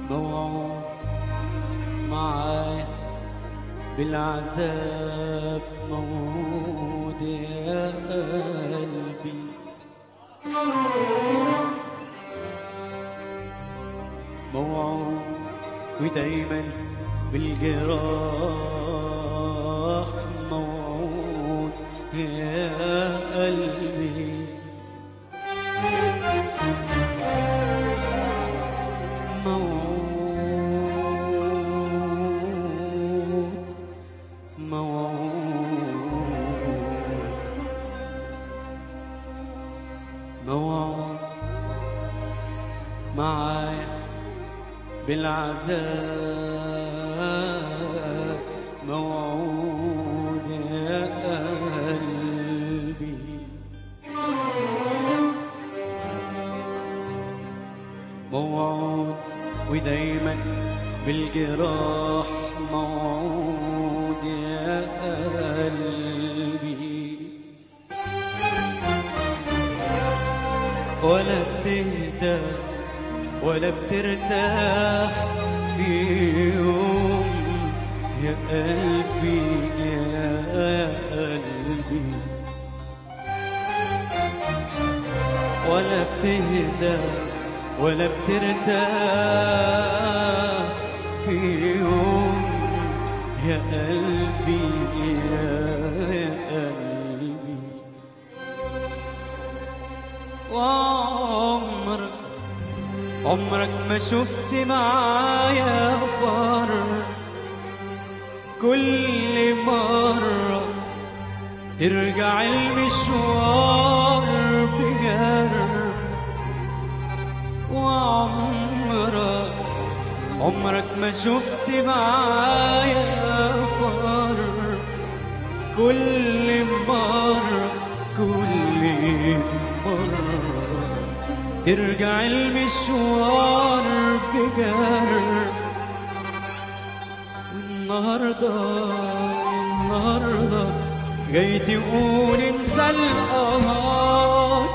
موعود معايا بالعذاب موعود يا قلبي موعود ودايما بالجراح موعود يا قلبي موعود موعود موعود معايا بالعذاب موعود يا قلبي موعود ودايما بالجراح موعود يا قلبي ولا بتهدى ولا بترتاح في يوم يا قلبي يا قلبي ولا بتهدى ولا بترتاح في يوم يا قلبي يا قلبي وعمرك عمرك ما شفت معايا فرق كل مرة ترجع المشوار بجرب وعمرك عمرك ما شفت معايا فرق كل مرة كل مرة ترجع المشوار بجرب والنهاردة النهاردة جاي تقول انسى القهار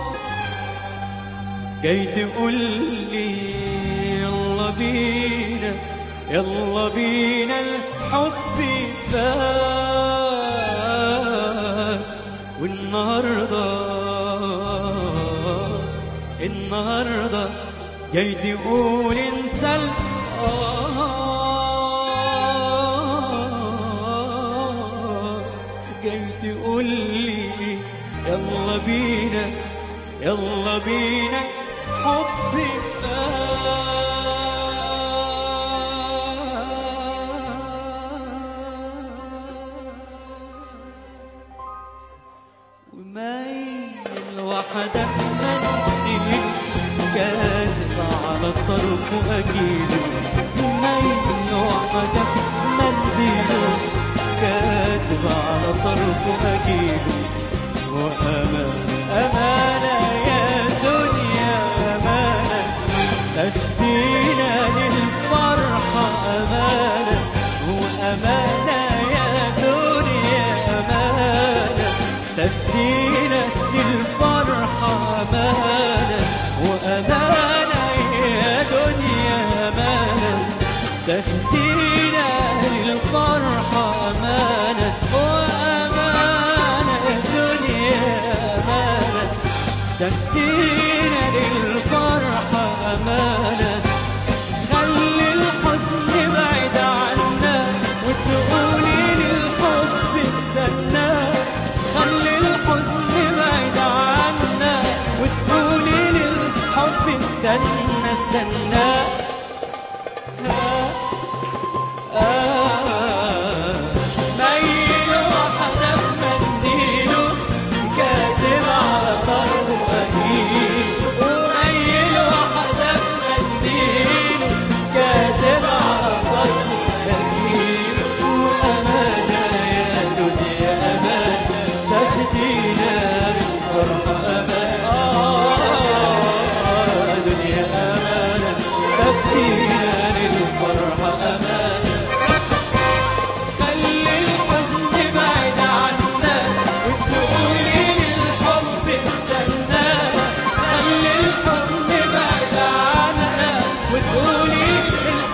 جاي تقول لي يلا بينا يلا بينا الحب فات والنهارده النهارده جاي تقول انسى القهار جاي تقول لي يلا بينا يلا بينا حبي ومايل وحدك منديل كاتب على الطرف واجيله مايل وحدك منديل كاتب على الطرف واجيله وأمانة أمانة يا دنيا أمانة تفدينا للفرحة أمانة وأمانة يا دنيا أمانة تفدينا للفرحة أمانة وأمانة يا دنيا أمانة تفدينا للفرحة أمانة وأمانة الدنيا أمانة تفدينا للفرحة أمانة خلي الحزن بعيد عنا وتقولي للحب استنى خلي الحزن بعيد عنا وتقولي للحب استنى استنى ميل وحدة بمنديله كاتب على طرف أهيل وميل وحدة بمنديله كاتب على طرف أهيل وأمانة يا دنيا أمانة تاخدينا للفرحة أمانة آه دنيا أمانة تاخدينا للفرحة أمانة خلي الحزن بعيد عنا وتقولي للحب استنى خلي الحزن بعيد عنا وتقولي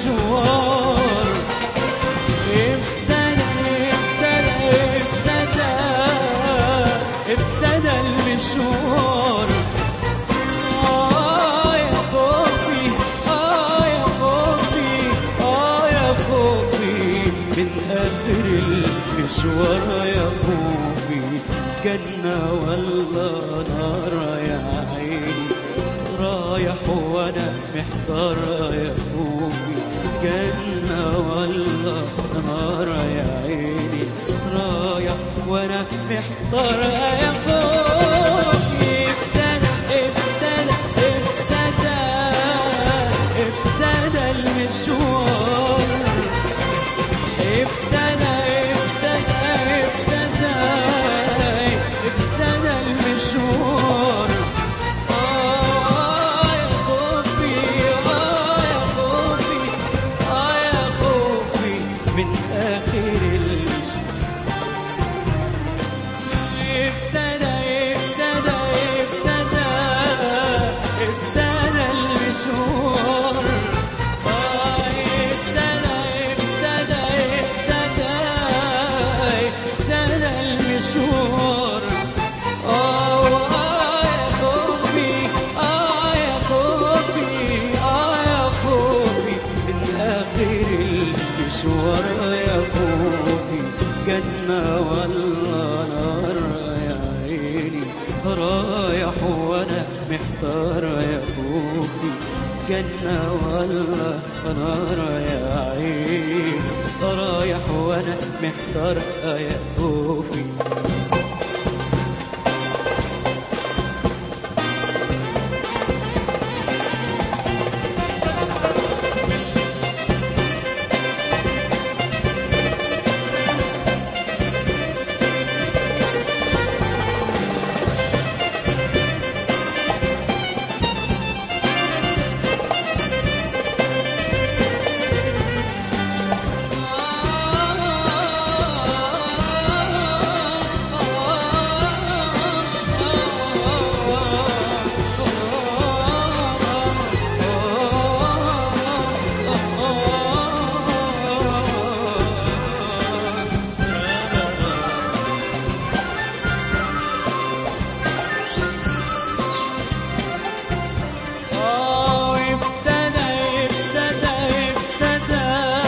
المشوار ابتدى ابتدى ابتدى ابتدى المشوار آه يا خوفي آه يا خوفي آه يا خوفي من آخر المشوار يا خوفي جنة ولا نار يا عيني رايح وانا محتار يا خوفي جنة ولا نار يا عيني رايح وانا محتار يا خوفي ابتدى ابتدى ابتدى ابتدى المشوار ابتدى ابتدى ابتدى ابتدى المشوار آه يا خوفي آه يا خوفي آه يا خوفي من آخر المشوار ابتدى ابتدى ابتدى ابتدى المشوار آه ابتدى ابتدى ابتدى ابتدى المشوار آه آه يا خوفي آه يا خوفي آه يا خوفي من آخر المشوار يا خوفي جنة ولا نار يا عيني رايح وانا محتار يا خوفي جنة ولا نار يا عيني رايح وانا محتار يا خوفي آه ابتدى ابتدى ابتدى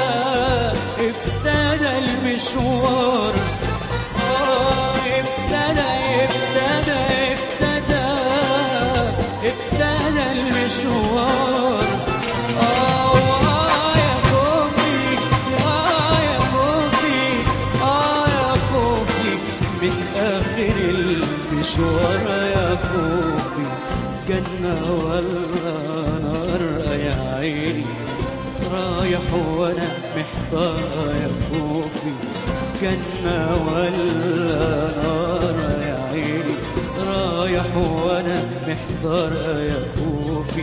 ابتدى المشوار آه ابتدى ابتدى ابتدى ابتدى المشوار آه آه يا خوفي آه يا خوفي آه يا خوفي من آخر المشوار يا خوفي جنة ولا نار يا عيني رايح وانا محتار يا خوفي جنة ولا نار يا عيني رايح وانا محتار يا خوفي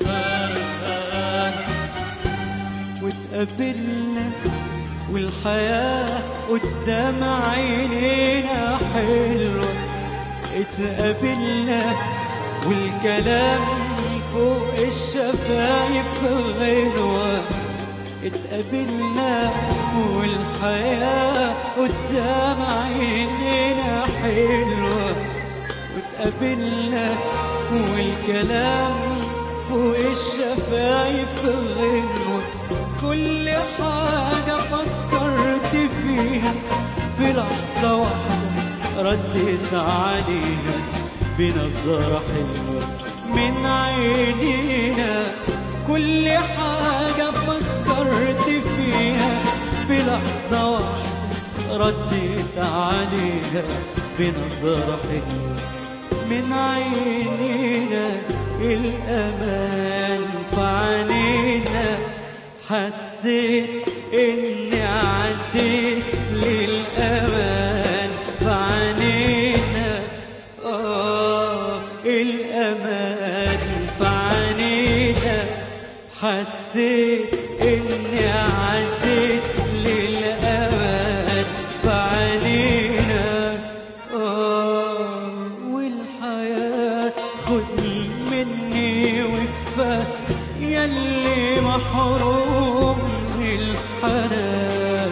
واتقابلنا والحياة قدام عينينا حلوة اتقابلنا والكلام فوق الشفايف غنوة اتقابلنا والحياة قدام عينينا حلوة واتقابلنا والكلام فوق الشفايف غنوة كل حاجة فكرت فيها في لحظة واحدة ردت عليها بنظرة حلوة من عينينا كل حاجة فكرت فيها في لحظة واحدة ردت عليها بنظرة حلوة من عينينا الأمان في عينينا حسيت إني عديت للأمان في عينينا آه الأمان في عينينا حسيت إني عديت للأمان في عينينا آه والحياة خد مني وكفاية يلي محروم من الحنان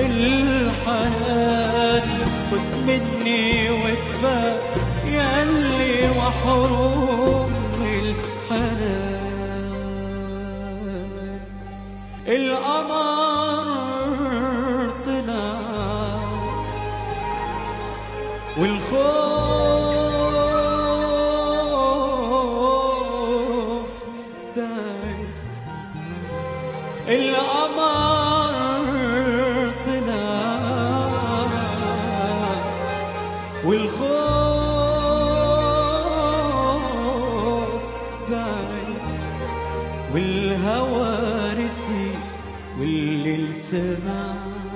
الحنان خد مني وكفى يلي محروم من الحنان القمر طلع والخوف بعد القمر طلع والخوف بعد والهوى رسي والليل سمع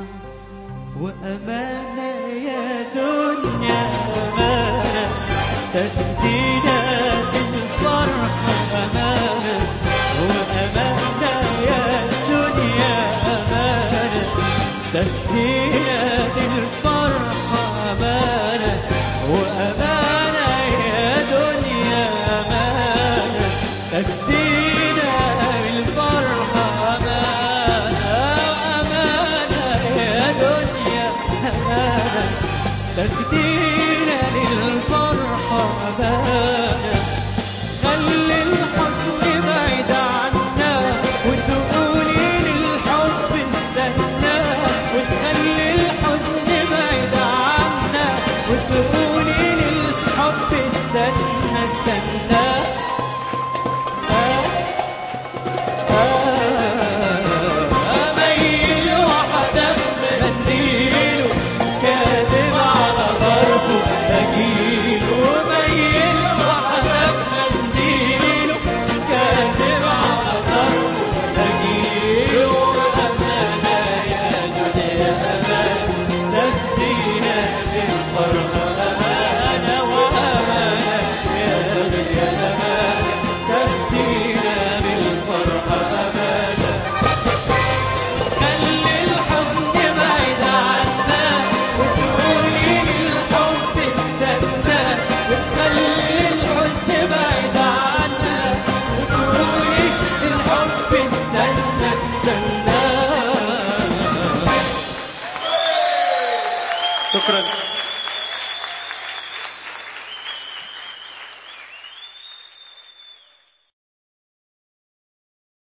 وأمانة يا دنيا أمانة تهدينا بالفرحة أمانة وأمانة يا دنيا أمانة تهدينا بالفرحة أمانة وأمانة يا دنيا أمانة تهدينا بالفرحة أمانة أمانة يا دنيا أمانة تهدينا للفرحة أمانة خلي الحزن بعيد عنا وتقولي للحب استنى وتخلي الحزن بعيد عنا وتقولي للحب استنى استنى أميل وحدك منديله كاتب على ظرفه أجيله ميل وحدك منديله كاتب على ظرفه أجيله أمانة يا دنيا أمانة تهدينا للفرحة أمانة وأمانة يا دنيا أمانة تهدينا للفرحة أمانة خلي الحزن بعيد عنا وتقولي للحب استنى وتخلي الحزن بعيد عنا وتقولي للحب استنى استنى شكرا